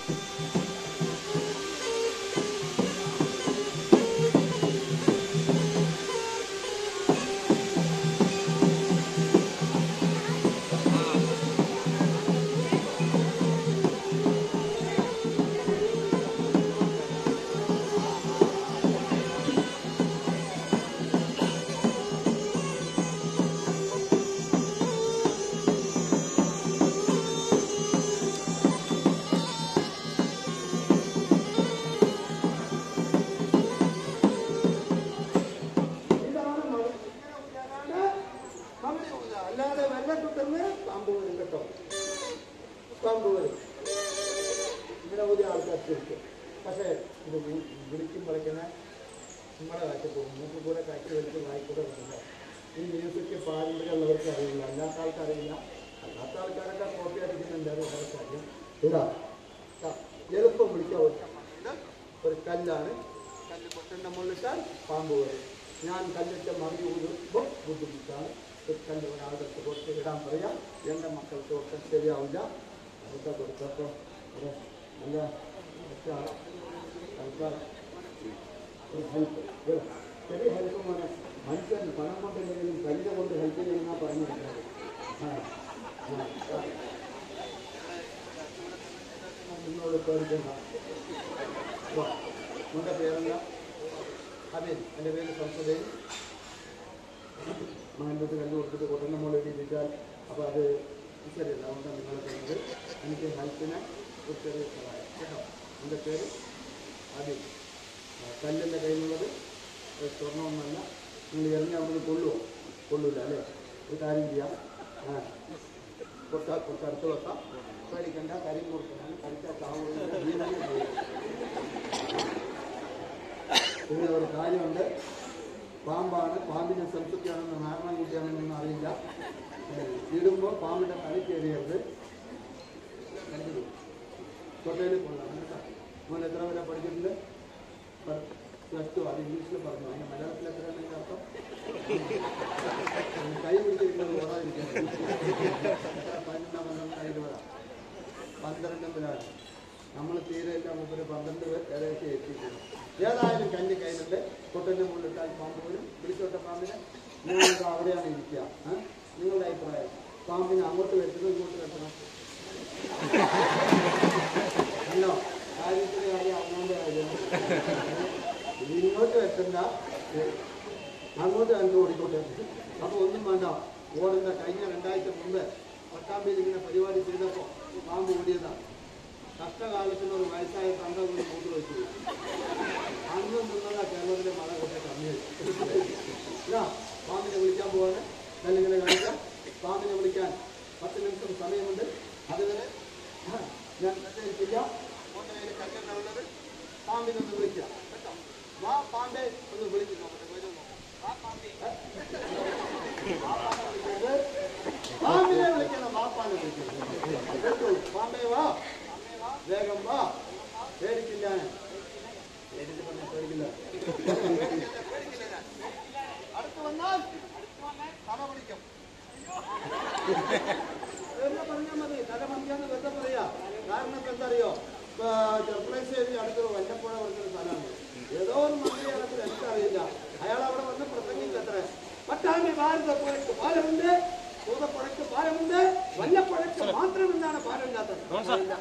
ഇതാണ് മഴ. ഇങ്ങനെ ഊതിയാലാണ് മമ്മി ഊതുക. അല്ലാതെ വെള്ളം കിട്ടുന്ന പാമ്പ് വരും കേട്ടോ പാമ്പ് വരും ഇങ്ങനെ ഊതിയ ആൾക്കാർ തിരിക്കും പക്ഷേ ഇത് വി- വിളിക്കുമ്പോഴേക്കിനെ നമ്മുടെ കാറ്റ് പോകും മൂക്ക് കൂടെ കാറ്റ് വലിച്ച് വായിക്കൂടെ വരില്ല ഈ മ്യൂസിക് പാരമ്പര്യമുള്ളവർക്ക് അറിയില്ല അല്ലാത്ത ആൾക്കറിയില്ല അല്ലാത്ത ആൾക്കാരൊക്കെ കോപ്പി അടിക്കുന്നുണ്ട് അത് വേറെ കാര്യം ഇതാ ഇതാ, എളുപ്പം വിളിക്കാൻ പറ്റും ഇത് ഒരു കല്ലാണ് കല്ല് പൊട്ടൻ്റെ മുകളിലിട്ടാൽ പാമ്പ് വരും ഞാൻ കല്ലിട്ട് മറിഞ്ഞു ഊതുമ്പോൾ ബുദ്ധിമുട്ടാണ് ഒരു കല്ല് ഒരാളെടുത്ത് കൊടുത്ത് ഇടാൻ പറയാം എൻ്റെ മക്കൾക്ക് ഒക്കെ ശരിയാവില്ല അതൊക്കെ കൊടുത്തപ്പോൾ ഒരു നല്ല കുറച്ച് ആൾക്കാർ ഒരു ഹെൽപ്പ് ചെറിയ ഹെൽപ്പ് മോനെ മനുഷ്യൻ പണം കൊണ്ടില്ലെങ്കിലും കല്ല് കൊണ്ട് ഹെൽപ്പ് ചെയ്യുന്ന പറഞ്ഞു ആ ആ നിങ്ങളോട് പേടിക്കണ്ട വാ. നിങ്ങളുടെ പേരെന്താ അബിൻ എൻ്റെ പേര് സംസദൻ മഹേന്ദ്രത്ത് കല്ല് കൊടുത്തിട്ട് കൊട്ടൻ്റെ മോളിൽ ഇരിച്ചാൽ അപ്പോൾ അത് ശരിയല്ല അതുകൊണ്ടാണ് നിങ്ങളെ പറഞ്ഞത് എനിക്ക് ഹെൽപ്പിനെ ഒരു ചെറിയ സഹായം കേട്ടോ എൻ്റെ പേര് അബിൻ ആ, കല്ലിൻ്റെ കയ്യിലുള്ളത് അത് സ്വർണ്ണമൊന്നല്ല നിങ്ങൾ ഇറങ്ങി അവിടെ കൊള്ളുമോ കൊള്ളൂല അല്ലേ ഒരു കാര്യം ചെയ്യാം ആ കൊട്ട കൊട്ടടുത്ത് വെക്കാം പേടിക്കണ്ട കാര്യം കൊടുക്കണം കഴിച്ചാൽ താവുകയില്ല ജീവനെ പോകും പിന്നെ ഒരു കാര്യമുണ്ട് പാമ്പാണ് പാമ്പിനെ സംതൃപ്തിയാണെന്ന് നാരണം കൂട്ടിയാണെന്നൊന്നും അറിയില്ല ഇടുമ്പോൾ പാമ്പിൻ്റെ തല കയറിയരുത് തൊട്ടയിൽ കൊള്ളാം കേട്ടോ മോൻ എത്ര വരെ പഠിച്ചിട്ടുണ്ട് പ്ലസ് ടു അത് ഇംഗ്ലീഷിൽ പറഞ്ഞു അതിൻ്റെ മലയാളത്തിൽ എത്രയാണ് അതിൻ്റെ അർത്ഥം ഒന്ന് കൈ പിടിച്ചിരിക്കുന്നത് ഓടാതിരിക്കാൻ പതിനൊന്നാം പന്ത്രണ്ട് ഇരുപതാ പന്ത്രണ്ടെങ്കിലാണ് നമ്മൾ തീരെ ഇല്ല മുമ്പിൽ പന്ത്രണ്ട് പേർ ഏകദേശം എത്തിയിട്ടുണ്ട് ഏതായാലും കല്ല് കയ്യിലുണ്ട് കൊട്ടൻ്റെ മുള്ളിട്ടാൽ പാമ്പ് വരും പിടിച്ചോട്ട പാമ്പിനെ നിങ്ങൾക്ക് അവിടെയാണ് ഇരിക്കുക ഏ? നിങ്ങളുടെ അഭിപ്രായം പാമ്പിനെ അങ്ങോട്ട് വെട്ടണം ഇങ്ങോട്ട് വെട്ടണം അല്ലോ കാര്യത്തിന് കാര്യം അങ്ങോട്ട് കാര്യം ഇങ്ങോട്ട് വെട്ടണ്ട ഏ, അങ്ങോട്ട് കണ്ടു ഓടിക്കോട്ടെ അപ്പൊ ഒന്നും വേണ്ട ഓടുന്ന കഴിഞ്ഞ രണ്ടാഴ്ച മുമ്പ് പട്ടാമ്പിയിൽ ഇങ്ങനെ പരിപാടി ചെയ്തപ്പോൾ പാമ്പ് ഓടിയതാണ് കഷ്ടകാലത്തിന് ഒരു വയസ്സായ തണ്ട കൊണ്ട് മൂത്ര വെച്ചു അന്നും നിന്നുള്ള കേരളത്തിലെ മഴ കൊണ്ടേ കമ്മിയായി ഇതാ പാമ്പിനെ വിളിക്കാൻ പോവാണ് കല്ലിങ്ങനെ കാണിക്കാം പാമ്പിനെ വിളിക്കാൻ പത്ത് നിമിഷം സമയമുണ്ട് അതുവരെ ഞാൻ കല്ലിരിക്കില്ല ഓൻ്റെ കയ്യിൽ കല്ലെണ്ണ ഉള്ളത് പാമ്പിനെ ഒന്ന് വിളിക്കാം കേട്ടോ വാ പാമ്പെ ഒന്ന് വിളിച്ചു നോക്കട്ടെ വരൂ നോക്കാം. വാ പാമ്പേ. വാ പാമ്പെ വിളിക്കരുത്. പാമ്പിനെ വിളിക്കണം വാപ്പാനെ വിളിക്കണം കേട്ടോ പാമ്പേ വാ വേഗം വാ പേടിക്കില്ല പേടിച്ച് പറഞ്ഞാൽ പേടിക്കില്ല അടുത്ത് വന്നാൽ തല പിടിക്കും വെറുതെ പറഞ്ഞാൽ മതി തല പിടിക്കാന്ന് വെറുതെ പറയാ കാരണം ഇപ്പൊ എന്താ അറിയോ ഇപ്പൊ ചെറുപ്പളശ്ശേരി അടുത്ത് വല്ലപ്പുഴ പറഞ്ഞൊരു സ്ഥലമാണ് ഏതോ ഒരു മന്ത്രി അടത്തിൽ എനിക്കറിയില്ല അയാൾ അവിടെ വന്ന് പ്രസംഗിച്ചത്ര പട്ടാമ്പി ഭാരതപ്പുഴയ്ക്ക് പാലമുണ്ട് പൂതപ്പുഴയ്ക്ക് പാലമുണ്ട് വല്ലപ്പുഴയ്ക്ക് മാത്രം എന്താണ് പാലമില്ലാത്തത് ഇല്ല.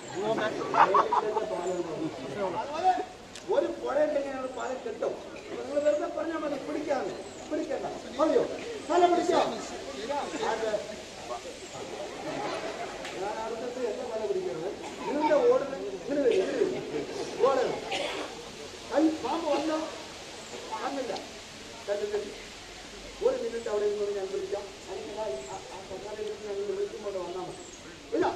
അതുപോലെ ഒരു പുഴ ഉണ്ടെങ്കിൽ ഞങ്ങൾ പാലം കിട്ടും നിങ്ങൾ വെറുതെ പറഞ്ഞാൽ മതി പിടിക്കാന്ന് പിടിക്കണ്ട മതിയോ തല പിടിക്കാം അത് ഞാൻ അടുത്തത് എന്നെ തല പിടിക്കുന്നത് നിങ്ങളുടെ ഓടുന്ന ഇങ്ങനെ വരും, ഇങ്ങനെ വരും. ഓടണം കല്ല് പാമ്പ് വന്നോ വന്നില്ല കല്ലിൽ ഒരു മിനിറ്റ് അവിടെ നിന്ന് ഞാൻ വിളിക്കാം അല്ലെങ്കിൽ ആ- ആ- ആ കസാരയിൽ ഇരുന്ന് ഞങ്ങൾ വിളിക്കുമ്പോൾ വന്നാൽ മതി ഇല്ല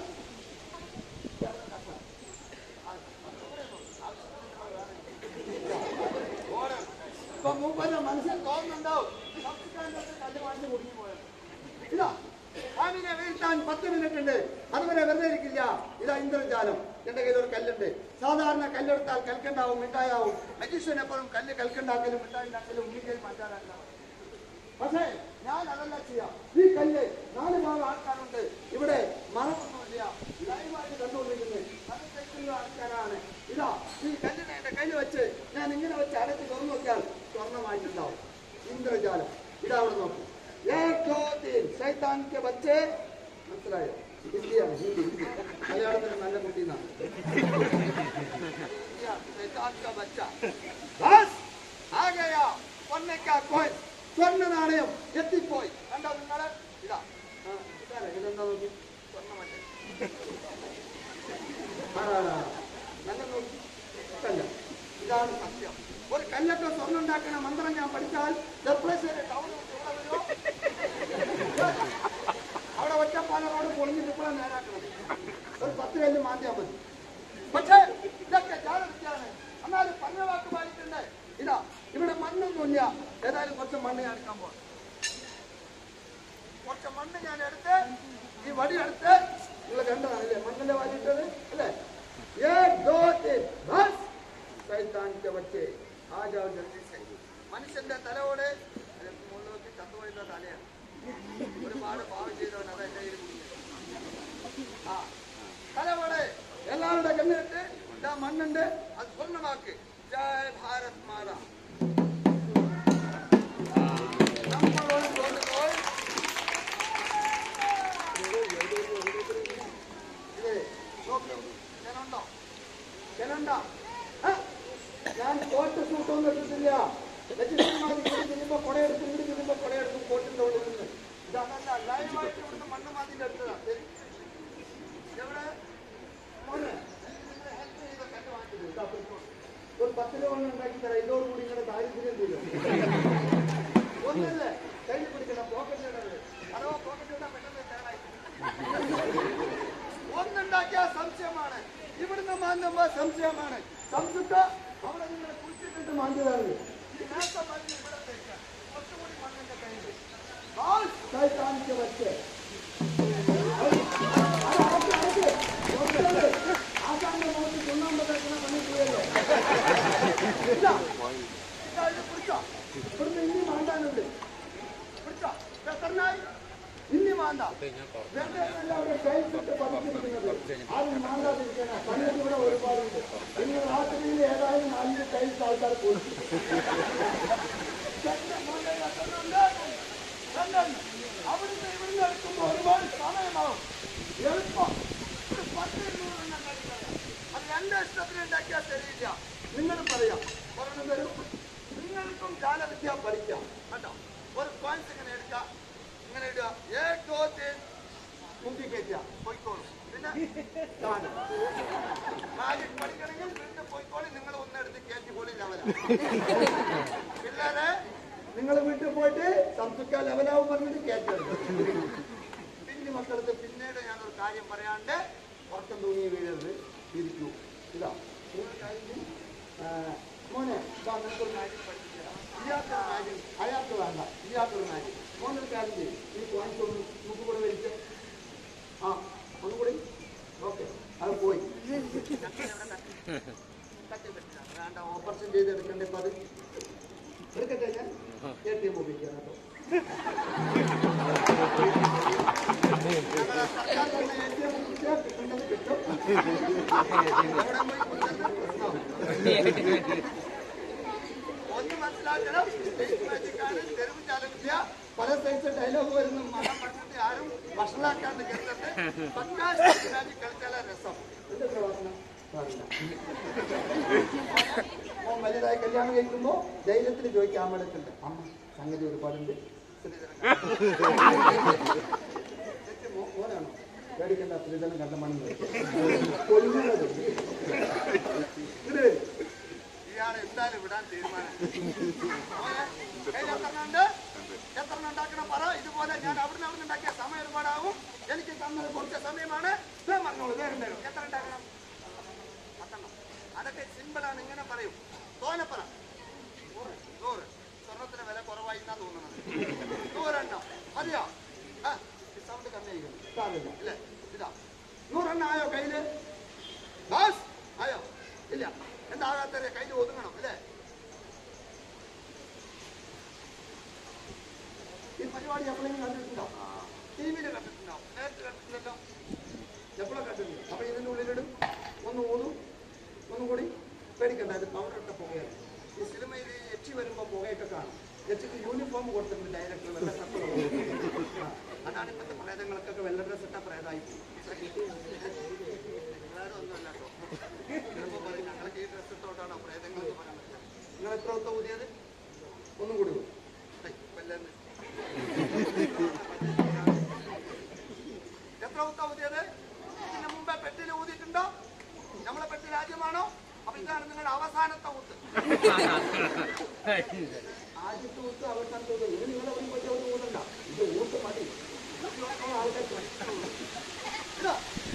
ഇപ്പൊ മൂപ്പരുടെ മനസ്സിൽ തോന്നുന്നുണ്ടാവും സംസ്കാരത്തെ കല്ല് വാങ്ങി കുടുങ്ങി പോയത് ഇതാ പാമ്പിനെ വീഴ്ത്താൻ പത്ത് മിനിറ്റ് ഉണ്ട് അതുവരെ വെറുതെ ഇരിക്കില്ല ഇതാ ഇന്ദ്രജാലം എന്റെ കയ്യിൽ ഒരു കല്ലുണ്ട് സാധാരണ കല്ലെടുത്താൽ കൽക്കണ്ടാവും മിഠായാവും മജീഷ്യൻ എപ്പോഴും കല്ല് കൽക്കണ്ടാക്കലും മിഠായി ഉണ്ടാക്കലും ഉണ്ണിക്കലും മാറ്റാനല്ല പക്ഷേ ഞാൻ അതല്ല ചെയ്യാം ഈ കല്ല് നാല് ഭാഗം ആൾക്കാരുണ്ട് ഇവിടെ മറമൊന്നുമില്ല ലൈവായിട്ട് കണ്ടുകൊണ്ടിരിക്കുന്നത് അത് തെറ്റുകയാണ് ആൾക്കാരാണ് ഇതാ ഈ കല്ലിനെ എന്റെ കയ്യിൽ വെച്ച് ഞാൻ ഇങ്ങനെ വെച്ച് അടച്ച് തുറന്നു നോക്കിയാൽ സ്വർണ്ണമായിട്ടുണ്ടാവും ഇന്ദ്രജാലം ഇതാ അവിടെ നോക്കൂ ഏകോതിൻ ശൈത്താനിക്ക് ബച്ചേ മനസ്സിലായോ ഹിന്ദിയാണ് ഹിന്ദി ഹിന്ദി മലയാളത്തിന് നല്ല കുട്ടി എന്നാണ് शैतान का बच्चा बस आ गया स्वर्ണ്ണ का coin സ്വർണ്ണ നാണയം എത്തിപ്പോയി കണ്ടോ നിങ്ങള് ഇതാ ആ, ഇതാരാ? ഇതെന്താ നോക്കി സ്വർണ്ണമല്ലേ ആടാടാ. നല്ല നോക്കി കല്ല ഇതാണ് സത്യം ഒരു കല്ലൊക്കെ സ്വർണ്ണം ഉണ്ടാക്കുന്ന മന്ത്രം ഞാൻ പഠിച്ചാൽ ദർപ്പേശ്വര ടൗൺ വിട്ട് ഇവിടെ വരുമോ അവിടെ ഒറ്റപ്പാലറോട് പൊളിഞ്ഞിട്ട് ഇപ്പോൾ നേരാക്കണം ഒരു പത്ത് കല്ല് മാറ്റിയാൽ മതി പക്ഷേ ഇതൊക്കെ ജാലവിദ്യാണ് എന്നാലും പറഞ്ഞ വാക്ക് പാലിക്കണ്ടേ ഇതാ ഇവിടെ മണ്ണൊന്നുമില്ല ഏതായാലും കുറച്ച് മണ്ണ് ഞാൻ എടുക്കാൻ പോകും കുറച്ച് മണ്ണ് ഞാൻ എടുത്ത് ഈ വടി എടുത്ത് നിങ്ങൾ കണ്ടതാണല്ലേ മണ്ണിലെ വാരിയിട്ടത് അല്ലേ ഏ ദോ തീൻ ബസ് ശൈത്താൻ के बच्चे आ जाओ जल्दी से മനുഷ്യന്റെ തലയോട് അതിലേക്ക് മുകളിൽ നോക്കി ചത്തുപോയിരുന്ന തലയാണ് ഒരുപാട് പാവം ചെയ്തവൻ അത് എന്റെ കയ്യിൽ കുടുങ്ങി. ആ തലവടെ എല്ലാവരുടെ കണ്ണിട്ട് ഇതാ മണ്ണുണ്ട് അത് സ്വർണ്ണമാക്ക് ജയ് ഭാരത് മാതാ നമ്മളോട് കൊണ്ടുപോയി ഇത് നോക്കൂ ജനുണ്ടോ ജനുണ്ടോ ആ? ഞാൻ കോട്ട് സൂട്ടൊന്നും എടുത്തിട്ടില്ല തിരുമ്പോ കൊടയെടുക്കും ഇങ്ങോട്ട് തിരുമ്പോ കൊടയെടുക്കും കോട്ടിന്റെ ഉള്ളിൽ നിന്ന് ഇതല്ല ലൈവായിട്ട് ഇവിടുന്ന് മണ്ണ് മാതിന്റെ എടുത്തതാ ശരി. എവിടെ മോനെ, നിങ്ങളെ help ചെയ്ത കല്ല് വാങ്ങിച്ചത്. ഇതാ പിടിച്ചോ. ഒരു പത്ത് രൂപ കൊണ്ട് ഉണ്ടാക്കി തരാം ഇതോടുകൂടി നിങ്ങളുടെ ദാരിദ്ര്യം തീരും ഒന്നല്ലേ കയ്യിൽ പിടിക്കണം പോക്കറ്റ് ഇടരുത് അഥവാ പോക്കറ്റ് ഇടാൻ പെട്ടെന്ന് തേടായി ഒന്നുണ്ടാക്കിയ സംശയമാണ് ഇവിടുന്ന് മാന്തുമ്പോ സംശയമാണ് സംശുദ്ധ അവിടെ നിങ്ങൾ കുളിച്ചിട്ടിട്ട് മാന്തിയതാണ് ഈ നേരത്തെ മണ്ണ് ഇവിടെ തേക്കുക കുറച്ചുകൂടി മണ്ണിന്റെ കയ്യിൽ കാണിച്ച് വെച്ച് ആസാന്റെ മുഖത്ത് ചുണ്ണാമ്പ് തേക്കുന്ന പണി പോയല്ലോ ഇല്ല. ഇതാ ഇത് പിടിച്ചോ ഇവിടുന്ന് ഇനി മാന്താനുണ്ട് പിടിച്ചോ എത്രനായി ഇനി മാന്ത വെണ്ടയല്ല അവിടെ ടൈൽസ് ഇട്ട് പതിച്ചിരിക്കുന്നത് ആരും മാന്താതിരിക്കണ പണിയൊക്കെ ഇവിടെ ഒരുപാടുണ്ട് ഇന്ന് രാത്രിയിൽ ഏതായാലും അഞ്ച് ടൈൽസ് ആൾക്കാർ പോയി അവിടുന്ന് ഇവിടുന്ന് എടുക്കുമ്പോൾ ഒരുപാട് സമയമാവും എളുപ്പം ഒരു പത്ത് ഇരുന്നൂറെണ്ണം ഉണ്ടാക്കിത്തരാം. അത് എന്റെ ഇഷ്ടത്തിന് ഉണ്ടാക്കിയാൽ ശരിയില്ല നിങ്ങൾ പറയാം പറഞ്ഞു തരും നിങ്ങൾക്കും ജാലവിദ്യ പഠിക്കാം കേട്ടോ ഒരു കോയിൻസ് ഇങ്ങനെ എടുക്കാം ഇങ്ങനെ ഇടുക ഏകോത്തിൽ മുക്കി കയറ്റുക പോയിക്കോളും പിന്നെ മാജിക് പഠിക്കണമെങ്കിൽ വീണ്ടും പോയിക്കോളി നിങ്ങൾ ഒന്നെടുത്ത് കയറ്റി പോലും ലെവല പിള്ളേരെ നിങ്ങൾ വീട്ടിൽ പോയിട്ട് സംസ്കൃത ലെവലാവും പറഞ്ഞിട്ട് കയറ്റരുത് പിന്നെ മക്കളത്ത് പിന്നീട് ഞാനൊരു കാര്യം പറയാണ്ട് ഉറക്കം തൂങ്ങി വീഴരുത് ഇരിക്കൂ ഇതാ നിങ്ങൾ കാര്യം ചെയ്യ്. ആ, മോനെ ഇതാ നിനക്കൊരു കാര്യം പഠിപ്പിച്ചുതരാം ഇയാൾക്കൊരു കാര്യം അയാൾക്ക് വേണ്ട ഇയാൾക്കൊരു കാര്യം മോനൊരു കാര്യം ചെയ്യും ഈ പോയിന്റ് ഒന്ന് നമുക്ക് കൂടെ വലിച്ച് ആ ഒന്നുകൂടി ഓക്കെ അത് പോയി വേണ്ട ഓപ്പറേഷൻ ചെയ്ത് എടുക്കണ്ടേ ഇപ്പൊ അത് എടുക്കട്ടെ ഞാൻ എ ടി എം ഉപയോഗിക്കാം കേട്ടോ ഞങ്ങളെ സർക്കാർ തന്നെ എ ടി എം ഉപയോഗിച്ചാൽ കിട്ടുന്നത് കിട്ടും അവിടെ പോയി കൊണ്ടുവന്ന് പ്രശ്നമാവും. ഒന്ന് മനസ്സിലാക്കണം സ്റ്റേറ്റ് മാജിക്കാണ് തെരുവ് ചാലവിദ്യ പല സൈസ് ഡയലോഗ് വരുന്ന മനം പഠിച്ചിട്ട് ആരും വഷളാക്കാണ്ട് കേട്ടിട്ട് പക്കാ സ്റ്റേറ്റ് മാജിക് കളിച്ചാലേ രസം എന്താ പ്രവർത്തനം പാടില്ല. മോൻ വലുതായി കല്യാണം കഴിക്കുമ്പോ ധൈര്യത്തിൽ ചോദിക്കാൻ അമ്മടുക്കുണ്ട് അമ്മ സംഗതി ഒരുപാടുണ്ട് ചേച്ചി, മോ- മോനാണോ പേടിക്കണ്ട സ്ത്രീധനം കണ്ടമാനം കൊല്ലുന്നത് ഇത് വരും. ഇയാളെ എന്തായാലും വിടാൻ തീരുമാനം മോനെ, കയ്യിൽ എത്രണ്ണം ഉണ്ട്? എത്രണ്ണം ഉണ്ടാക്കണം പറ ഇതുപോലെ ഞാൻ അവിടുന്ന് അവിടുന്ന് ഉണ്ടാക്കിയ സമയം ഒരുപാടാവും എനിക്ക് തന്നത് കുറച്ച് സമയമാണ് ഞാൻ പറഞ്ഞോളൂ വേറെ എന്തെങ്കിലും എത്ര ഉണ്ടാക്കണം പത്തെണ്ണം അതൊക്കെ സിമ്പിളാണ് ഇങ്ങനെ പറയും തോനെ പറ നൂറ് നൂറ് സ്വർണത്തിന് വില കുറവായി എന്നാ തോന്നുന്നത് നൂറെണ്ണം മതിയോ ആ സൗണ്ട് കമ്മിയായിരിക്കും സാറില്ല ഇല്ലേ ഇതാ നൂറെണ്ണം ആയോ കയ്യില് ബാസ് ആയോ ഇല്ല എന്താകാത്ത കയ്യിൽ ഒതുങ്ങണം അല്ലേ ഈ പരിപാടി എപ്പോഴെങ്കിലും കണ്ടിട്ടുണ്ടോ ടി വിയിൽ കണ്ടിട്ടുണ്ടോ നേരത്തെ കണ്ടിട്ടില്ലല്ലോ എപ്പോഴും കണ്ടിട്ടുണ്ട് അപ്പൊ ഇതിന്റെ ഉള്ളിലിടും ഒന്ന് ഊതും യൂണിഫോം കൊടുത്തിട്ടുണ്ട് ഡയറക്ടർ വെള്ള ഷർട്ട് അതാണ് ഇപ്പോഴത്തെ പ്രേതങ്ങൾക്കൊക്കെ വെള്ള ഡ്രസ് ഇട്ട പ്രേതമായി എല്ലാവരും ഒന്നുമല്ല കേട്ടോ ചിലപ്പോൾ പറയും ഞങ്ങൾക്ക് ഈ ഡ്രസ് ഇട്ടോട്ടാണോ പ്രേതങ്ങൾ എന്ന് പറയാൻ പറ്റില്ല നിങ്ങൾ എത്ര ഒത്ത ഊതിയത് ഒന്നും കൂടി ഊതി. ഏയ്, വല്ലതും. എത്ര ഊത്ത ഊതിയത് ഇതിന് മുമ്പേ പെട്ടിൽ ഊതിയിട്ടുണ്ടോ നമ്മളെ പെട്ടിൽ ആദ്യമാണോ അപ്പൊ ഇതാണ് നിങ്ങളുടെ അവസാനത്തെ ഊത്ത് ആദ്യത്തെ ഊത്ത് അവസാനത്തെ ഊത്ത് ഇത് നിങ്ങളെ ഒരു പറ്റിയ ഒരു ഊതണ്ട ഇത് ഊത്ത് മതി ഊത്തിനോക്കാൻ ആൾക്കാർക്ക് മതി. ഇതാ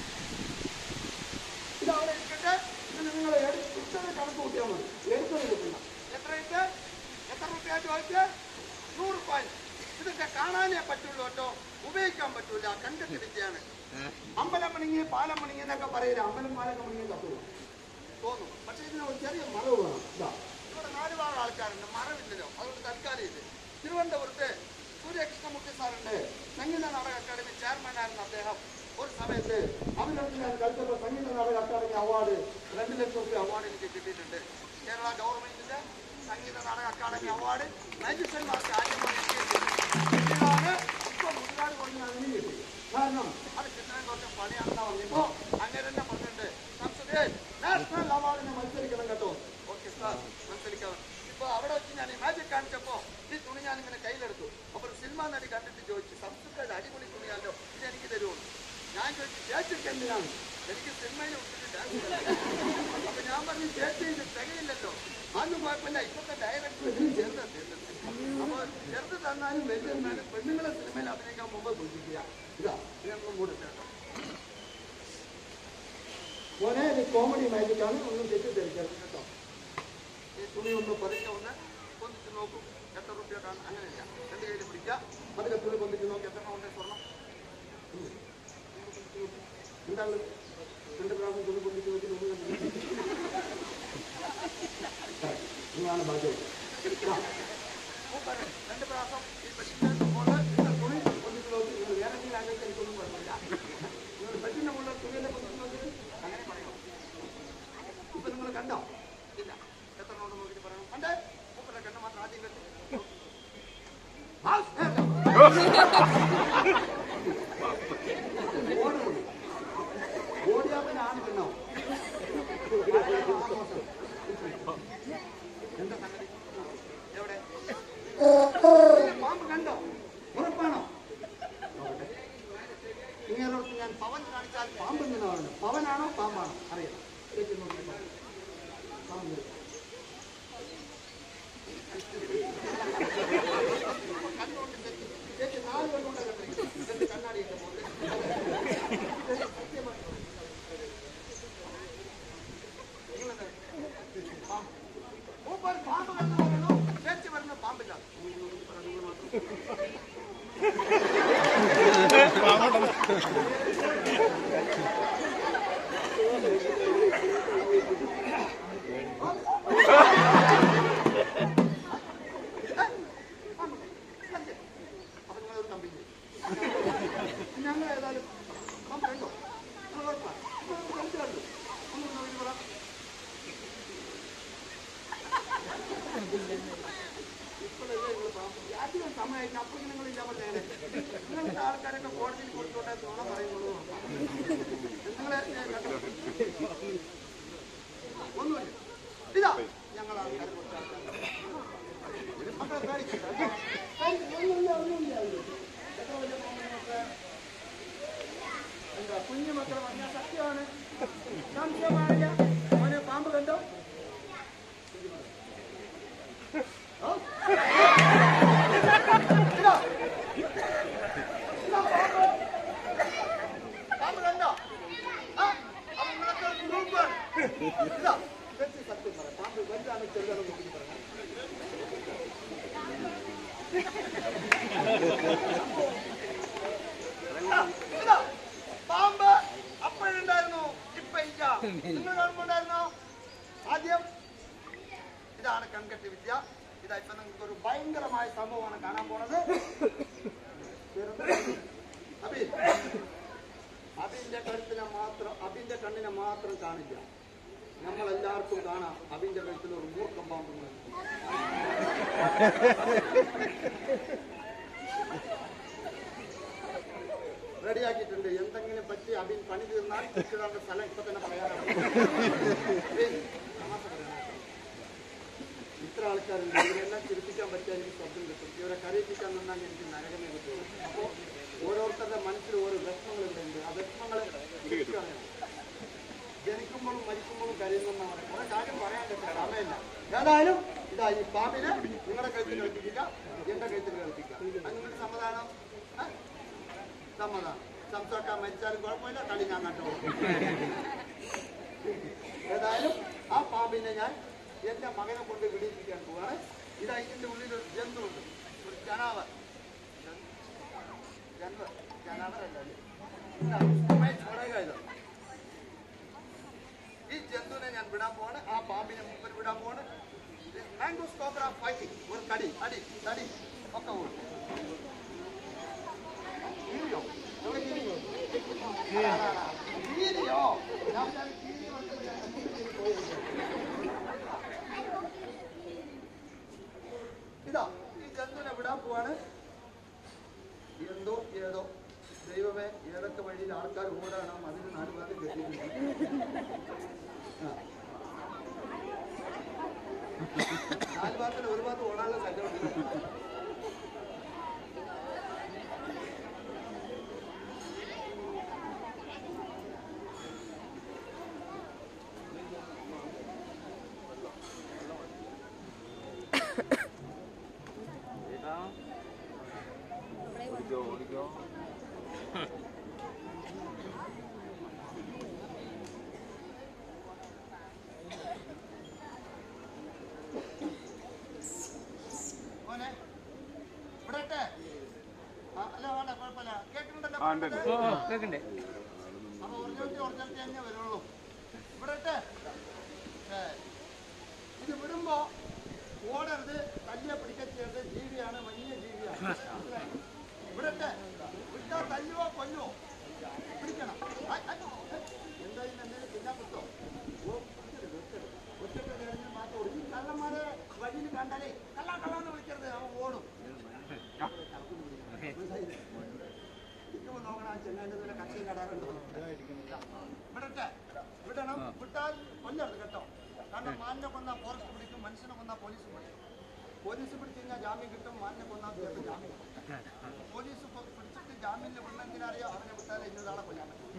ഇതവിടെ ഇരിക്കട്ടെ ഇത് നിങ്ങൾ എടുത്തത് കണക്ക് കൂട്ടിയാൽ മതി എടുത്തത് എടുക്കണ്ട എത്ര ഇട്ട് എത്ര റുപ്യ ചോദിച്ച് നൂറ് രൂപ ഇതൊക്കെ കാണാനേ പറ്റുള്ളൂ കേട്ടോ ഉപയോഗിക്കാൻ പറ്റൂല കണ്ടിട്ട് വിദ്യയാണ് അമ്പലം മണിങ്ങി പാലം മണിങ്ങി എന്നൊക്കെ പറയില്ല അമ്പലം പാലം മണിങ്ങി കത്തുള്ളൂ തോന്നും പക്ഷെ ഇതിന് ഒരു ചെറിയ മറവ് വേണം ഇതാ ഇവിടെ നാല് ഭാഗം ആൾക്കാരുണ്ട് മറവില്ലല്ലോ അതുകൊണ്ട് തൽക്കാലം ഇത് തിരുവനന്തപുരത്ത് സൂര്യകൃഷ്ണമൂർത്തി സാറുണ്ട് സംഗീത നാടക അക്കാദമി ചെയർമാനായിരുന്ന അദ്ദേഹം ഒരു സമയത്ത് അവരുടെ ഞാൻ കളിച്ചപ്പോൾ സംഗീത നാടക അക്കാദമി അവാർഡ് രണ്ട് ലക്ഷം രൂപ അവാർഡ് എനിക്ക് കിട്ടിയിട്ടുണ്ട് കേരള ഗവൺമെന്റിന്റെ സംഗീത നാടക അക്കാദമി അവാർഡ് മജിസ്ട്രന്മാർക്ക് ആദ്യമായി കിട്ടിയിട്ടുണ്ട് ഇതാണ് ഇപ്പൊ മുതലാളി കൊണ്ട് അങ്ങനെ കിട്ടി കാരണം അത് കിട്ടാൻ കുറച്ച് പണിയാണെന്ന് പറഞ്ഞപ്പോ അങ്ങനെ തന്നെ പറഞ്ഞിട്ടുണ്ട് സംസദേ നാഷണൽ അവാർഡിന് മത്സരിക്കണം കേട്ടോ ഓക്കെ സാർ മത്സരിക്കണം ഇപ്പൊ അവിടെ വെച്ച് ഞാൻ ഈ മാജിക് കാണിച്ചപ്പോ ഈ തുണി ഞാൻ ഇങ്ങനെ കയ്യിലെടുത്തു അപ്പൊ ഒരു സിനിമ നടി കണ്ടിട്ട് ചോദിച്ചു സംസ്കൃത അടിപൊളി തുണിയല്ലോ ഇത് എനിക്ക് തരുമോ ഞാൻ ചോദിച്ചു ചേച്ചിക്ക് എന്തിനാണ് എനിക്ക് സിനിമയിൽ വിട്ടിട്ട് ഡാൻസ് കളിക്കണം. അപ്പൊ ഞാൻ പറഞ്ഞു ചേച്ചി ഇത് തികയില്ലല്ലോ അതൊന്നും കുഴപ്പമില്ല ഇപ്പോഴത്തെ ഡയറക്ടർ ഇതിന് ചേർത്ത് തരുന്നത് അപ്പൊ ചേർത്ത് തന്നാലും വലിയ തന്നാലും പെണ്ണുങ്ങളെ സിനിമയിൽ അഭിനയിക്കാൻ മുമ്പ് സൂചിക്കുക ഇതാ ഇതൊന്നും കൂടെ കേട്ടോ മോനെ ഇത് കോമഡി മാജിക്കാണ് ഒന്നും തെറ്റിദ്ധരിക്കരുത് കേട്ടോ ഈ തുണി ഒന്ന് പതുക്കെ ഒന്ന് പൊന്തിച്ച് നോക്കും എത്ര റുപ്യക്കാണ് അങ്ങനെയില്ല രണ്ട് കയ്യിൽ പിടിക്കുക പതുക്കെ തുണി പൊന്തിച്ച് നോക്കി എത്ര ഉണ്ട് സ്വർണം ഉം. എന്താണ് രണ്ട് പ്രാവശ്യം തുണി പൊന്തിച്ച് നോക്കി തുണി കണ്ടില്ല. ഇതാണ് ഭാഗ്യം ആ. മൂപ്പര് രണ്ട് പ്രാവശ്യം ഈ പെട്ടിന്റെ മുകളിൽ ഇട്ട തുണി പൊന്തിച്ച് നോക്കി നിങ്ങൾ വേറെ എന്തെങ്കിലും ആണെങ്കിൽ എനിക്കൊന്നും കുഴപ്പമില്ല നിങ്ങൾ പെട്ടിന്റെ മുകളിൽ തുണിയെല്ലാം പൊന്തിച്ച് നോക്കിയിട്ട് അങ്ങനെ പറയണം ഇപ്പൊ നിങ്ങൾ കണ്ടോ ഇല്ല എത്ര ഉണ്ടെന്ന് നോക്കിയിട്ട് പറയണം കണ്ടേ മൂപ്പരുടെ കണ്ണ് മാത്രം ആദ്യം കണ്ടു ഓടിയാപ്പനാണ് പെണ്ണോ എന്താ സംഗതി എവിടെ പാമ്പ് കണ്ടോ ഉറപ്പാണോ നോക്കട്ടെ. ഇങ്ങനോടത്ത് ഞാൻ പവൻ കാണിച്ചാൽ പാമ്പ് നിന്നാണ് പവനാണോ പാമ്പാണോ അറിയാം ചേച്ചി നോക്കി പാമ്പ് കണ്ണുകൊണ്ട് ചേച്ചി ചേച്ചി നാല് കണ്ണുകൊണ്ടാണ് കണ്ടിരിക്കുന്നത്. രണ്ട് കണ്ണാടിയുണ്ട് മുകളിൽ. ചേച്ചി സത്യമായി നിങ്ങളെന്താ? പാമ്പ്. മൂപ്പർ പാമ്പ് കണ്ടു പറയണു ചേച്ചി പറഞ്ഞ പാമ്പില്ല നിങ്ങൾ നോക്കി പറ, നിങ്ങൾ മാത്രം അപ്പൊ നിങ്ങളൊരു കമ്പനി ഞങ്ങൾ ഏതായാലും പമ്പ് കണ്ടോ നിങ്ങൾ ഉറപ്പാണ് ഇപ്പോൾ നമുക്ക് കണ്ടു കണ്ടു ഒന്ന് നോക്കി പറ ഇപ്പോഴല്ലേ നിങ്ങൾ പാമ്പ് അധികം സമയമായിട്ട് അപ്പോൾ നിങ്ങൾ ഇല്ല പറഞ്ഞേ നിങ്ങൾക്ക് ആൾക്കാരൊക്കെ കോടതിയിൽ കൊടുത്തോട്ടെ തുണ പറയുന്നുള്ളൂ നിങ്ങളെ ഞാൻ കണ്ടു. ഒന്നുമില്ല ഇതാ ഞങ്ങൾ ആൾക്കാർ കുറച്ച് ആൾക്കാർ മക്കളെ പേടിക്കണ്ട. പേടിക്കണ്ട. ഒന്നുമില്ല, ഒന്നുമില്ല, ഒന്നുമില്ല. എത്ര വലിയ പാമ്പിനൊക്കെ എന്താ കുഞ്ഞു മക്കളെ പറഞ്ഞാൽ സത്യമാണ് സംശയമാണില്ല മോനെ പാമ്പ് കണ്ടോ ഓ? ഇതാ. ഇതാ പാമ്പ്. പാമ്പ് കണ്ടോ ആ? അപ്പൊ നിങ്ങളൊക്കെ ഒരു ഗ്രൂപ്പാണ്. ഇതാ. ഇതൊക്കെ സത്യം പറ. പാമ്പ് വലുതാണോ ചെറുതാണോ നോക്കി പറയാം ഇതാ, പാമ്പ് അപ്പോഴുണ്ടായിരുന്നു ഇപ്പൊ ഇല്ല നിങ്ങൾ കാണുമ്പോണ്ടായിരുന്നോ ആദ്യം ഇതാണ് കൺകെട്ട് വിദ്യ ഇതാ ഇപ്പൊ നിങ്ങൾക്ക് ഒരു ഭയങ്കരമായ സംഭവമാണ് കാണാൻ പോണത് അബിൻ അബിന്റെ കഴുത്തിനെ മാത്രം അബിന്റെ കണ്ണിനെ മാത്രം കാണില്ല നമ്മളെല്ലാവർക്കും കാണാം അതിന്റെ കഴുത്തിൽ ഒരു മൂർഖം പാമ്പുണ്ട് റെഡിയാക്കിയിട്ടുണ്ട് എന്തെങ്കിലും പറ്റി അബിൻ പണി തീർന്നാൽ കൃഷിയുടെ സ്ഥലം ഇപ്പൊ തന്നെ പറയാനാണ് അബിൻ, തമാശ പറയണം കേട്ടോ. ഇത്ര ആൾക്കാരുണ്ട് ഇവരെല്ലാം ചിരിപ്പിക്കാൻ പറ്റിയാൽ എനിക്ക് ശബ്ദം കിട്ടും ഇവരെ കരയിപ്പിക്കാൻ നിന്നാൽ എനിക്ക് നരകമേ കിട്ടും അപ്പോൾ ഓരോരുത്തരുടെ മനസ്സിൽ ഓരോ വിഷമങ്ങളുണ്ട് ആ വിഷമങ്ങളെ തിരിച്ചറിയണം ജനിക്കുമ്പോഴും മരിക്കുമ്പോഴും കരയുന്നെന്നാണ് പറയുന്നത് കുറെ കാര്യം പറയാൻ പറ്റില്ല സമയമില്ല ഏതായാലും ഇതാ ഈ പാമ്പിനെ നിങ്ങളുടെ കഴുത്തിൽ കളിപ്പിക്കുക എന്റെ കഴുത്തിൽ കളിപ്പിക്കുക അത് നിങ്ങളുടെ സമ്മതാനം ഏ? സമ്മതം സംസാരിക്കാൻ മരിച്ചാലും കുഴപ്പമില്ല കളി ഞാൻ നട്ടു ഏതായാലും ആ പാമ്പിനെ ഞാൻ എന്റെ മകനെ കൊണ്ട് വിടിയിപ്പിക്കാൻ പോവാണ് ഇതാ ഇതിന്റെ ഉള്ളിൽ ഒരു ജന്തുണ്ട് ഒരു ജനാവർ ജന്തു ജനാവറല്ല ഇത്. ഇതാ, ഉമേഷ് പറയുക ഇത്. ഈ ജന്തുവിനെ ഞാൻ വിടാൻ പോവാണ് ആ പാമ്പിനെ മുമ്പിൽ വിടാൻ പോവാണ് മാംഗോസ് കോബ്ര ഫൈറ്റിംഗ് ഒരു കടി അടി തടി ഒക്കെ പോകും കീരിയോ എവിടെ കീരിയോ കീരിയോ ഞാൻ വിചാരിച്ചു കീരി കൊടുത്തിട്ട് ഇതാ ഈ ജന്തുവിനെ വിടാൻ പോവാണ് എന്തോ ഏതോ ദൈവമേ ഏതൊക്കെ വഴിയിൽ ആൾക്കാർ ഓടാണം അതിന് നാല് ഭാഗം കെട്ടിയിട്ടുണ്ട് ആ. നാല് ഭാഗത്തിന് ഒരു ഭാഗത്ത് ഓടാനുള്ള സ്ഥലമുണ്ട് മോനെ ഇവിടെ ഇട്ടെ. ആ, അല്ല വേണ്ട കുഴപ്പമില്ല കേൾക്കുന്നുണ്ടല്ലോ കേൾക്കണ്ടേ അപ്പൊ ഒറിജിനാലിറ്റി ഒറിജിനാലിറ്റി തന്നെ വരുള്ളൂ ഇവിടെ ഇട്ടെ. ഏ, ഇത് വിടുമ്പോ ഓടരുത് തല്ലിയെ പിടിക്കുക ചെയ്യരുത് ജീവിയാണ് വലിയ ജീവിയാണ് ഇവിടെ ഇട്ടെ. വിട്ടാ തല്ലുവോ കൊല്ലുവോ പിടിക്കണം ആ, ആ, എന്താ ഇതിന് എന്തെങ്കിലും തിന്നാൻ കിട്ടോ ഓ പിടിക്കരുത്, വെക്കരുത്. ഒറ്റയ്ക്ക് കയറി മാത്രം ഓടും. ഈ കള്ളന്മാരെ വഴിയിൽ കണ്ടാലേ കള്ള കള്ളാന്ന് വിളിക്കരുത് അവൻ ഓടും ഇരിക്കുമ്പോ നോക്കണം ആ ചെങ്ങാൻ്റെ ഇതിലെ കക്ഷിയും കടാറുണ്ടോ വിടട്ടെ വിടണം വിട്ടാൽ കൊല്ലരുത് കേട്ടോ കാരണം മാനിനെ കൊന്നാൽ ഫോറസ്റ്റ് പിടിക്കും മനുഷ്യനെ കൊന്നാൽ പോലീസ് പിടിക്കും പോലീസ് പിടിച്ചു കഴിഞ്ഞാൽ ജാമ്യം കിട്ടും മാനിനെ കൊന്നാൽ ചേർത്ത് ജാമ്യം കിട്ടും പോലീസ് പൊ- പിടിച്ചിട്ട് ജാമ്യത്തിൽ വിടണമെങ്കിൽ അറിയാം അവനെ വിട്ടാലേ ഇന്നൊരാളെ കൊല്ലാൻ പറ്റും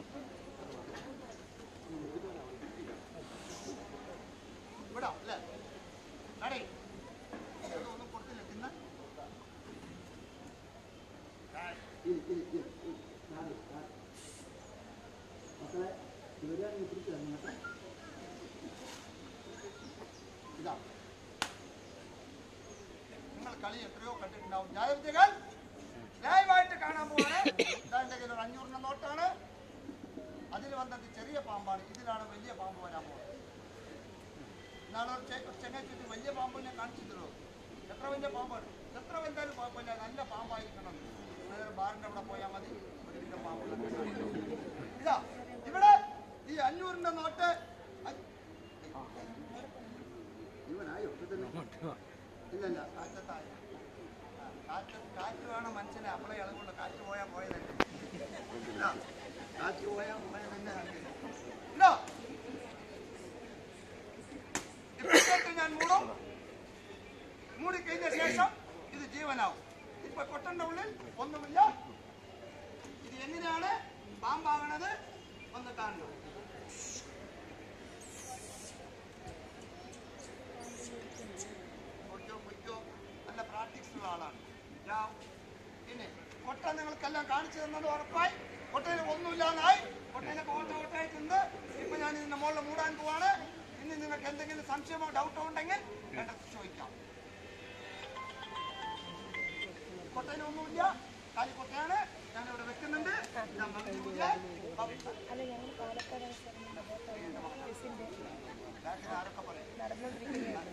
വിടാം അല്ലേ നടേ ഒന്നും കൊടുത്തില്ല തിന്ന ഇരി ഇരി ഇരി ഇരി. നാല്, നാല്. മക്കളെ ഇവരെയാണ് പിടിച്ചു തന്നെ ഇതാ നിങ്ങൾ കളി എത്രയോ കണ്ടിട്ടുണ്ടാവും ജാഗ്രതകൾ ലൈവായിട്ട് കാണാൻ പോവാണ് ഇതാ എൻ്റെ കയ്യിൽ ഒരു അഞ്ഞൂറിന്റെ നോട്ടാണ് അതിൽ വന്നത് ചെറിയ പാമ്പാണ് ഇതിലാണ് വലിയ പാമ്പ് വരാൻ പോകുന്നത് നാളെ ഒരു ചെ- ഒരു ചെങ്ങായി ചുറ്റി വലിയ പാമ്പിനെ കാണിച്ചിട്ടുള്ളൂ എത്ര വലിയ പാമ്പാണ് എത്ര വലുതായാലും കുഴപ്പമില്ല നല്ല പാമ്പായിരിക്കണം അതായത് ബാറിന്റെ അവിടെ പോയാൽ മതി ഒരു വലിയ പാമ്പ് ഇതാ ഇവിടെ ഈ അഞ്ഞൂറിന്റെ നോട്ട് അ- ഇവനായോ ഇത് തന്നെ? ഇല്ലല്ല കാറ്റത്തായി ആ, കാറ്റ് കാറ്റ് വേണം മനുഷ്യനെ അപ്പളെ ഇളകുള്ളൂ കാറ്റ് പോയാൽ പോയതല്ലേ ഇതാ, കാറ്റ് പോയാൽ പോയതന്നെ ഇല്ലോ ഇപ്പോഴത്തെ ഞാൻ മൂടും മൂടിക്കഴിഞ്ഞ ശേഷം ഇത് ജീവനാവും ഇപ്പൊ കൊട്ടന്റെ ഉള്ളിൽ ഒന്നുമില്ല ഇത് എങ്ങനെയാണ് പാമ്പാകണത് ഒന്ന് കാണണം പൊയ്ക്കോ പൊയ്ക്കോ നല്ല പ്രാക്ടീസ് ഉള്ള ആളാണ് ഞാൻ പിന്നെ കൊട്ട നിങ്ങൾക്കെല്ലാം കാണിച്ചു തന്നത് ഉറപ്പായി കൊട്ടയിൽ ഒന്നുമില്ലാന്നായി കൊട്ടയിലൊക്കെ ഓട്ട ഓട്ടായിട്ടുണ്ട് ഇപ്പൊ ഞാൻ ഇതിന്റെ മുകളിൽ മൂടാൻ പോവാണ് ഇനി നിങ്ങൾക്ക് എന്തെങ്കിലും സംശയമോ ഡൗട്ടോ ഉണ്ടെങ്കിൽ എന്റെ അടുത്ത് ചോദിക്കാം കൊട്ടയിൽ ഒന്നുമില്ല കാലിക്കൊട്ടയാണ് ഞാൻ ഇവിടെ വെക്കുന്നുണ്ട് ഞാൻ മറിച്ചിട്ടില്ല. അല്ല ഞങ്ങൾ പാലക്കാട് ബസ്സിന്റെ ബാക്കിൽ ആരൊക്കെ പറയും നടന്നുകൊണ്ടിരിക്കുകയാണ്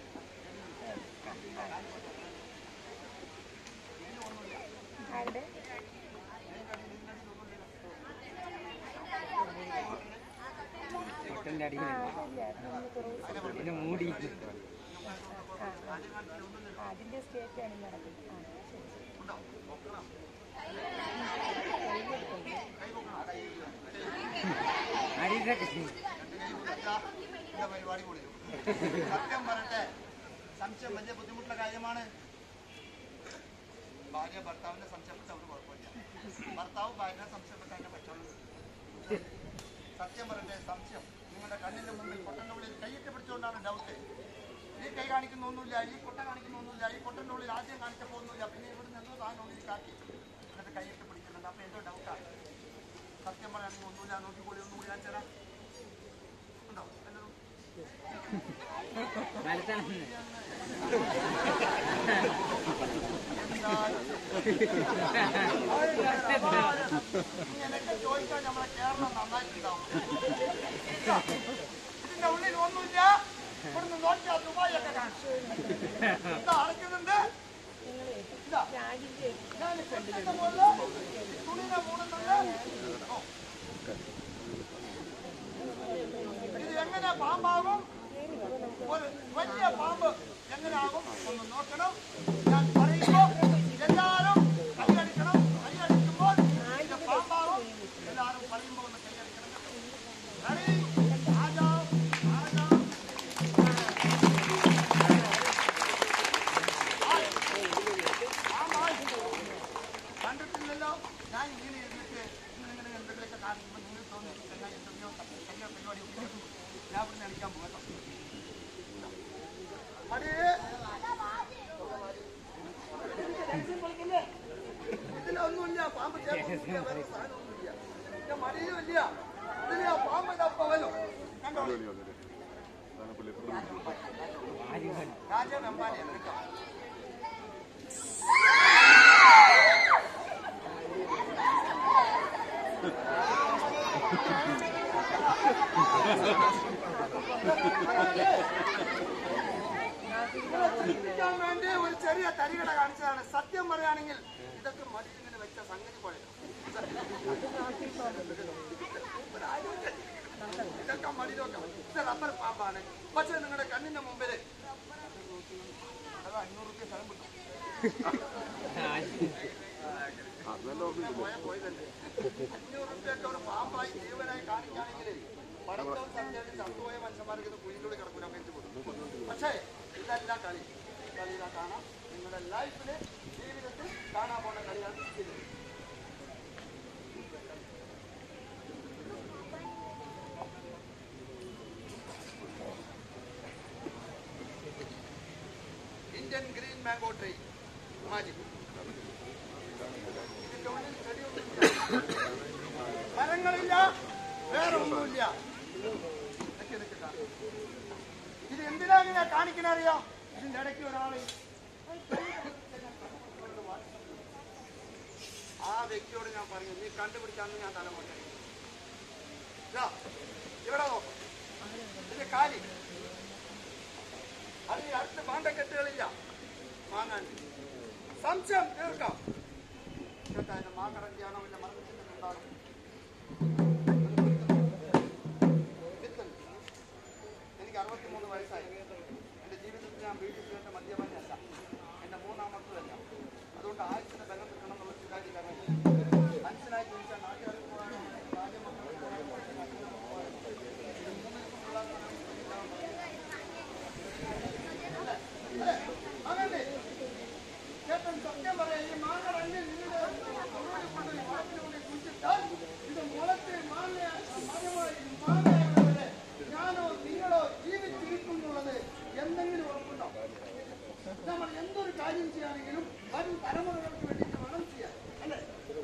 ആരുടെ അതിന്റെ ആ അടിയിൽ അതല്ല നമ്മൾ കുറവ് പിന്നെ മൂടി ആ ആ ആ അതിൻ്റെ സ്റ്റേറ്റാണ് ഈ നടക്കുന്നത് ആ ശരി ശരി അടിയിലൊക്കെ ഇതാ പരിപാടി പൊളിയും സത്യം പറയട്ടെ സംശയം വലിയ ബുദ്ധിമുട്ടുള്ള കാര്യമാണ് ഭാര്യ ഭർത്താവിനെ സംശയപ്പെട്ട ഒരു കുഴപ്പമില്ല ഭർത്താവ് ഭാര്യനെ സംശയപ്പെട്ട അതിനെ പറ്റുള്ളൂ സത്യം പറയട്ടെ സംശയം നിങ്ങളുടെ കണ്ണിന്റെ മുമ്പിൽ കൊട്ടന്റെ ഉള്ളിൽ കൈയിട്ട് പിടിച്ചുകൊണ്ടാണ് ഡൗട്ട് ഈ കൈ കാണിക്കുന്നൊന്നുമില്ല ഈ കൊട്ട കാണിക്കുന്നൊന്നുമില്ല ഈ കൊട്ടന്റെ ഉള്ളിൽ ആദ്യം കാണിച്ചപ്പോ ഒന്നുമില്ല പിന്നെ ഇവിടെ നിന്നോ സാധനം ഉള്ളിൽ കാക്കി എന്നിട്ട് കൈയിട്ട് പിടിക്കുന്നുണ്ട് അപ്പൊ എന്തോ ഡൗട്ടാണ് സത്യം പറയാണെങ്കിൽ ഒന്നുമില്ല നോക്കിക്കൂടി ഒന്നും കൂടി കാണിച്ചു തരാം ഉണ്ടോ വല്ലതും? വലുതാണ് ഇങ്ങനെയൊക്കെ ചോദിച്ചാൽ നമ്മളെ കേരളം നന്നായിട്ടുണ്ടാവും ഇതിന്റെ ഉള്ളിൽ ഒന്നുമില്ല ഇവിടുന്ന് നോക്കിയാൽ ദുബായി ഒക്കെ കാണും ഇതാ അടയ്ക്കുന്നുണ്ട് ഇതാ രാജിൻ്റെ ഞാൻ കെട്ടിന്റെ മുകളില് ഈ തുണിനെ മൂടുന്നുണ്ട് ഓ. ഇത് എങ്ങനെ പാമ്പാകും ഒരു വലിയ പാമ്പ് എങ്ങനെയാകും ഒന്ന് നോക്കണം ഞാൻ പറയുമ്പോൾ എല്ലാവരും കൈയടിക്കണം കൈയടിക്കുമ്പോൾ ഇത് പാമ്പാകും എല്ലാവരും പറയുമ്പോൾ ഒന്ന് കൈയടിക്കണം Ready? ആജാവ്, ആജാവ്. ആയ്. പാമ്പായ്. കണ്ടിട്ടില്ലല്ലോ ഞാൻ ഇങ്ങനെ ഇരുന്നിട്ട് നിങ്ങളിങ്ങനെ എന്തെങ്കിലുമൊക്കെ കാണിക്കുമ്പോൾ നിങ്ങൾ തോന്നി എന്നാൽ എന്തെങ്കിലും എന്തെങ്കിലും പരിപാടി ഉപയോഗിക്കും ഞാൻ ഇവിടെ അടിക്കാൻ പോകട്ടോ മടിയേ ഇതിലൊന്നുമില്ല പാമ്പ് ചേർക്കൊന്നുമില്ല വേറെ സാധനമൊന്നുമില്ല ഇതിന്റെ മടിയിലും ഇല്ല ഇതില് ആ പാമ്പ് ഇതപ്പ വരും കണ്ടോ രാജാവ് എമ്പാനെയാണ് കേട്ടോ ചിന്തിക്കാൻ വേണ്ടി ഒരു ചെറിയ തരികട കാണിച്ചതാണ് സത്യം പറയുകയാണെങ്കിൽ ഇതൊക്കെ മടിയിങ്ങനെ വെച്ച സംഗതി പോലെ ഇതൊക്കെ മടിയിലൊക്കെ ഇത് റബ്ബർ പാമ്പാണ് പക്ഷെ നിങ്ങളുടെ കണ്ണിന്റെ മുമ്പിൽ അത് അഞ്ഞൂറ് റുപ്യ സ്ഥലം കിട്ടും പോയാൽ പോയതല്ലേ അഞ്ഞൂറ് റുപ്യൊക്കെ ഒരു പാമ്പായി ജീവനായി കാണിക്കുകയാണെങ്കിൽ പടത്തവും സഞ്ചാരി ചത്തുപോയ മനുഷ്യന്മാർക്ക് ഇത് കുഴിയിലൂടെ കിടക്കൂല വെച്ച് കൊടുക്കും പക്ഷേ ഇതല്ല കളി കളിയിലാ കാണാം നിങ്ങളുടെ ലൈഫില് ജീവിതത്തിൽ കാണാൻ പോണ കളിയാണ് ഇത് Indian green mango tree magic ഇതിന്റെ ഉള്ളിൽ ചെടിയൊന്നുമില്ല മരങ്ങളില്ല വേറെ ഒന്നുമില്ല ഇതൊക്കെ ഇതൊക്കെ കാണാം. ഇത് എന്തിനാ ഇങ്ങനെ കാണിക്കണ അറിയാം ഇതിന്റെ ഇടയ്ക്ക് ഒരാള് ആ വ്യക്തിയോട് ഞാൻ പറഞ്ഞു നീ കണ്ടുപിടിക്കാന്ന് ഞാൻ തലമുട്ടെ ഇവിടെ നോക്കും ഇത് കാലി അത് ഈ അടുത്ത പാണ്ടക്കെട്ടുകളില്ല വാങ്ങാൻ സംശയം തീർക്കാം കേട്ടോ അതിന്റെ മാങ്ങടഞ്ചാണോ ഇല്ല മറന്നിട്ട് ഉണ്ടാകും വിത്തുണ്ട്. എനിക്ക് അറുപത്തിമൂന്ന് വയസ്സായി എൻ്റെ ജീവിതത്തിൽ ഞാൻ വീട്ടിൽ കേട്ട മദ്യപാനല്ല എൻ്റെ മൂന്നാമത്തതല്ല അതുകൊണ്ട് ആയുസിന്റെ ബലം കിട്ടണം എന്നുള്ള ചിന്താഗതിക്കാരൻ മനുഷ്യനായി ചോദിച്ചാൽ നാട്ടുകാർക്ക് പോകാനോ രാജ്യമക്കൾക്ക് പോകാനോ മറ്റുള്ളവർക്ക് പോകാനോ ഇത് മൂന്നിനും കൊള്ളാത്ത അല്ലേ? അല്ലേ? അതല്ലേ? ചേട്ടൻ സത്യം പറയാം ഈ മാങ്ങ തന്നെ നിങ്ങളുടെ തൊടുവിൽ കൊണ്ടുപോയി വളത്തിനുള്ളിൽ കുഴിച്ചിട്ടാൽ ഇത് മുളച്ച് മാങ്ങ മരമായി മാങ്ങയാകുന്നവരെ ഞാനോ നിങ്ങളോ ജീവിച്ചിരിക്കുന്നുള്ളത് എന്തെങ്കിലും ഉറപ്പുണ്ടോ നമ്മൾ എന്തൊരു കാര്യം ചെയ്യുകയാണെങ്കിലും വരും തലമുറകൾക്ക് വേണ്ടിയിട്ട് വേണം ചെയ്യാൻ അല്ലേ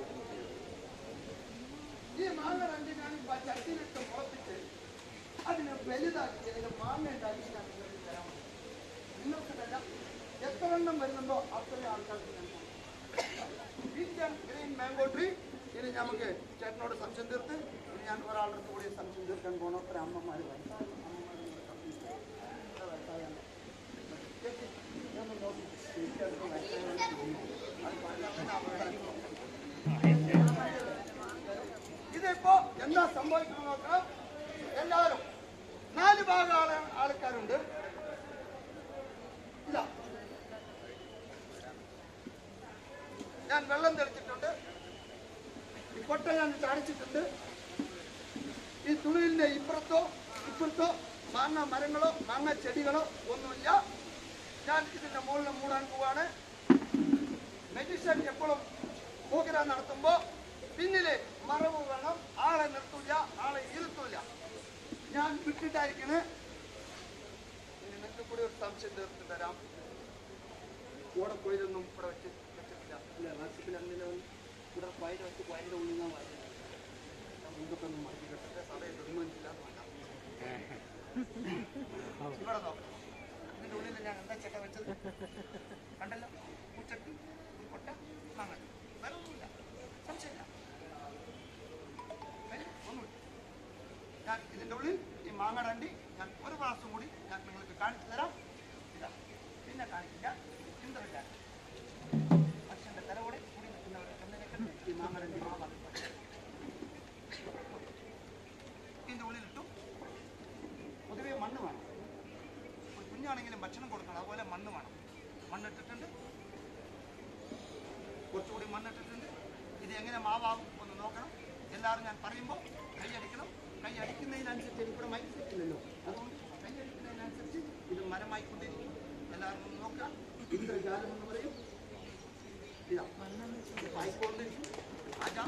ഈ മാങ്ങ രണ്ട് ഞാൻ ഇപ്പൊ ആ ചട്ടിയിലിട്ട് മുളപ്പിച്ച് അതിനെ വലുതാക്കി അതിന്റെ മാങ്ങ ഉണ്ടാക്കി ഞാൻ നിങ്ങൾക്ക് തരാൻ പറ്റും നിങ്ങൾക്കിതല്ല എത്ര എണ്ണം വരുന്നുണ്ടോ അത്രയും ആൾക്കാർക്ക് നൽകും ഇന്ത്യൻ ഗ്രീൻ മാംഗോ ട്രീ ഇനി നമുക്ക് ചേട്ടനോട് സംശയം തീർത്ത് ഇനി ഞാൻ ഒരാളുടെ അടുത്ത് കൂടി സംശയം തീർക്കാൻ പോകണം ഒരു അമ്മമാർ ഇതിപ്പോ എന്താ സംഭവിക്കണം നോക്കാം എല്ലാവരും ഞാൻ വെള്ളം തെളിച്ചിട്ടുണ്ട് ഈ കൊട്ട ഞാൻ ചാടിച്ചിട്ടുണ്ട് ഈ തുണിലിന്റെ ഇപ്പുറത്തോ ഇപ്പുറത്തോ മാങ്ങ മരങ്ങളോ മാങ്ങ ചെടികളോ ഒന്നുമില്ല ഞാൻ ഇതിന്റെ മുകളിൽ മൂടാൻ പോവാണ് മെജിഷ്യൻ എപ്പോഴും പ്രോഗ്രാം നടത്തുമ്പോ പിന്നില് മറവ് വേണം ആളെ നിർത്തൂല ആളെ ഇരുത്തൂല ഞാൻ വിട്ടിട്ടായിരിക്കണേ ഇനി നിങ്ങൾക്ക് കൂടി ഒരു സംശയം തീർത്ത് തരാം കൂടെ പോയതൊന്നും ഇവിടെ വെച്ച് വെച്ചിട്ടില്ല ഇല്ല വാട്സപ്പിൽ അങ്ങനെ ഇവിടെ പോയത് വെച്ച് പോയതിൻ്റെ ഉള്ളിൽ ഞാൻ വായിച്ചത് മുൻപൊക്കെ ഒന്ന് മാറ്റി കെട്ടിട്ട് സഭയെ ബഹുമാനിച്ചില്ല എന്ന് വേണ്ട ഇവിടെ നോക്കാം ഇതിന്റെ ഉള്ളിൽ ഞാൻ എന്താ ചട്ട വെച്ചത് കണ്ടല്ലോ പൂച്ചട്ടി ഒരു കൊട്ട മാങ്ങ വേറെ ഒന്നുമില്ല സംശയമില്ല വേറെ ഒന്നുമില്ല ഞാൻ ഇതിന്റെ ഉള്ളിൽ ഈ മാങ്ങ രണ്ടി ഞാൻ ഒരു പ്രാവശ്യം കൂടി ഞാൻ നിങ്ങൾക്ക് കാണിച്ചു തരാം ഇതാ പിന്നെ കാണിക്കില്ല ചിന്തമില്ല മനുഷ്യന്റെ തലകൂടെ കൂടി നിൽക്കുന്നവരെ ഒന്നിനേക്കാൾ ഈ മാങ്ങ രണ്ടി മാങ്ങ ഇതിന്റെ ഉള്ളിലിട്ടു പൊതുവെ മണ്ണ് വേണം ഒരു കുഞ്ഞാണെങ്കിലും ഭക്ഷണം കൊടുക്കണം അതുപോലെ മണ്ണ് വേണം മണ്ണിട്ടിട്ടുണ്ട് കുറച്ചുകൂടി മണ്ണിട്ടിട്ടുണ്ട് ഇത് എങ്ങനെ മാവാകും ഒന്ന് നോക്കണം എല്ലാവരും ഞാൻ പറയുമ്പോൾ കൈ അടിക്കണം കൈ അടിക്കുന്നതിനനുസരിച്ച് എനിക്കിവിടെ മൈക്ക് സെറ്റില്ലല്ലോ അതുകൊണ്ട് കൈ അടിക്കുന്നതിനനുസരിച്ച് ഇത് മരമായിക്കൊണ്ടിരിക്കും എല്ലാവരും ഒന്ന് നോക്കുക ഇന്ദ്രജാലം എന്ന് പറയും ഇതാ ഇത് പായിക്കൊണ്ടിരിക്കും ആജാ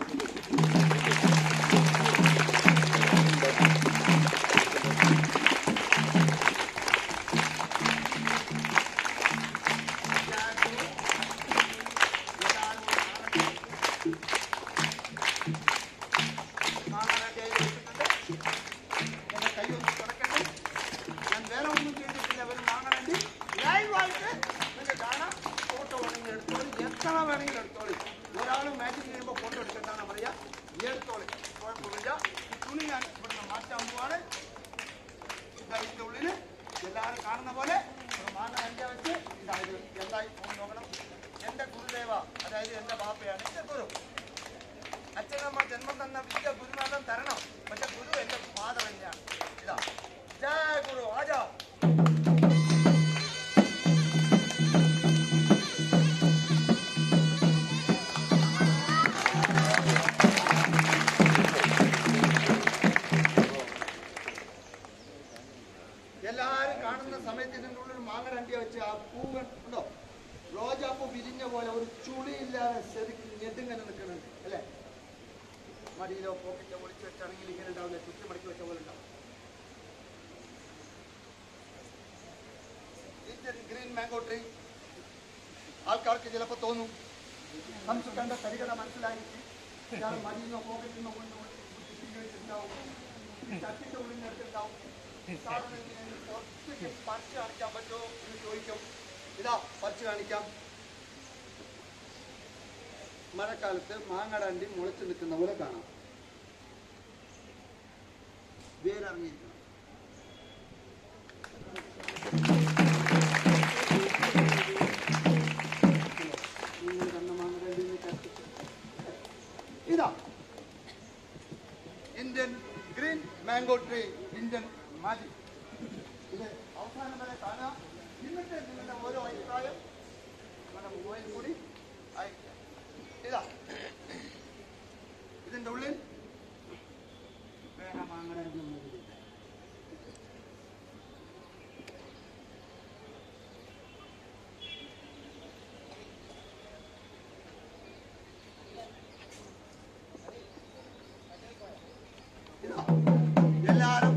ഞാൻ വേറെ ഒന്നും ചെയ്തിട്ടില്ല ഒരു മാങ്ങണണ്ടി ലൈവായിട്ട് നിങ്ങൾക്ക് കാണാം ഫോട്ടോ വേണമെങ്കിൽ എടുത്തോളി എത്ര വേണമെങ്കിലും എടുത്തോളി ഒരാൾ മാച്ചിങ് ചെയ്യുമ്പോൾ ഫോട്ടോ എടുക്കണ്ടാന്ന് പറയാ എടുത്തോളി കുഴപ്പമില്ല ഈ തുണി ഞാൻ ഇവിടുന്ന് മാറ്റാൻ പോവാണ് ഇതാ ഇതിന്റെ ഉള്ളില് എല്ലാവരും കാണുന്ന പോലെ ഒരു മാങ്ങ അഞ്ച വെച്ച് ഇതായത് എന്തായി പോകും നോക്കണം എന്റെ ഗുരുദേവ അതായത് എന്റെ ബാപ്പയാണ് എന്റെ ഗുരു അച്ഛനമ്മ ജന്മം തന്ന വിദ്യ ഗുരുനാഥൻ തരണം പക്ഷെ ഗുരു എന്റെ ഫാദർ തന്നെയാണ് ഇതാ ജയ ഗുരു ആജാ എല്ലാരും കാണുന്ന സമയത്ത് ഇതിൻ്റെ ഉള്ളിൽ മാങ്ങ രണ്ടിയ വെച്ച് ആ പൂവ് ഉണ്ടോ റോജാപ്പൂ വിരിഞ്ഞ പോലെ ഒരു ചുളിയില്ലാതെ ശരിക്കും ഞെട്ടിങ്ങനെ നിൽക്കുന്നുണ്ട് അല്ലേ മടിയിലോ പോക്കറ്റിലോ ഒളിച്ചു വെച്ചാണെങ്കിൽ ഇങ്ങനെ ഉണ്ടാവില്ല ചുറ്റി മടക്കി വെച്ച പോലെ ഉണ്ടാവും ഇന്ത്യൻ ഗ്രീൻ മാംഗോ ട്രീ ആൾക്കാർക്ക് ചിലപ്പോൾ തോന്നും നമുക്ക് കണ്ട തരികട മനസ്സിലായിട്ട് ഇയാൾ മടിയിൽ നിന്നോ പോക്കറ്റിൽ നിന്നോ കൊണ്ട് ചുറ്റി വെച്ചിട്ടുണ്ടാവും ഈ ചട്ടിന്റെ ഉള്ളിൽ നിന്ന് എടുത്തിട്ടുണ്ടാവും സാറിന് ഇങ്ങനെ കുറച്ച് പറിച്ച് കാണിക്കാൻ പറ്റുമോ എന്ന് ചോദിക്കും ഇതാ പറിച്ച് കാണിക്കാം മഴക്കാലത്ത് മാങ്ങടണ്ടി മുളച്ചു നിൽക്കുന്ന പോലെ കാണാം വേരറിഞ്ഞിരിക്കണം നിങ്ങൾ കണ്ട മാങ്ങടണ്ടി കത്തിച്ച് ഇതാ Indian green mango tree Indian magic ഇത് അവസാനം വരെ കാണാം എന്നിട്ട് നിങ്ങളുടെ ഓരോ അഭിപ്രായം നിങ്ങളുടെ മൊബൈൽ കൂടി അയക്കാം ഇതാ ഇതിന്റെ ഉള്ളിൽ വേറെ മാങ്ങടൊന്നും ഇല്ല ഇതാ എല്ലാരും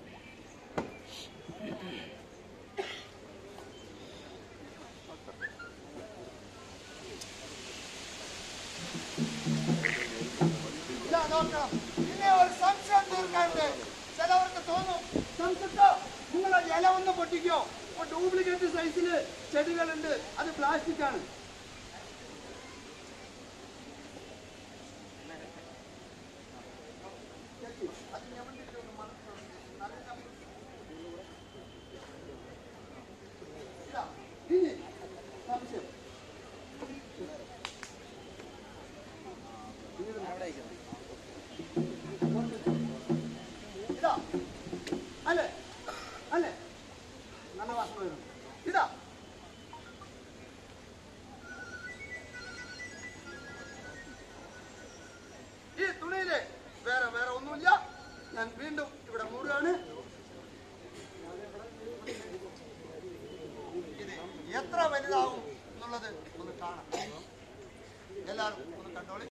ഇതാ നോക്കണം പിന്നെ ഒരു സംശയം തീർക്കാനുണ്ട് ചിലവർക്ക് തോന്നും സംശയം നിങ്ങൾ ഇല ഒന്ന് പൊട്ടിക്കോ ഇപ്പൊ ഡ്യൂപ്ലിക്കേറ്റ് സൈസില് ചെടികളുണ്ട് അത് പ്ലാസ്റ്റിക് ആണ് അത് ഞവണ്ടിട്ടൊന്ന് മറന്നു നല്ല ഇതാ, ഇനി സംശയം ഇതാ അല്ലേ അല്ലേ നല്ല വാസന വരുന്നു ഇതാ വീണ്ടും ഇവിടെ മൂടുകയാണ് ഇത് എത്ര വലുതാവും എന്നുള്ളത് ഒന്ന് കാണാം എല്ലാവരും ഒന്ന് കണ്ടോളി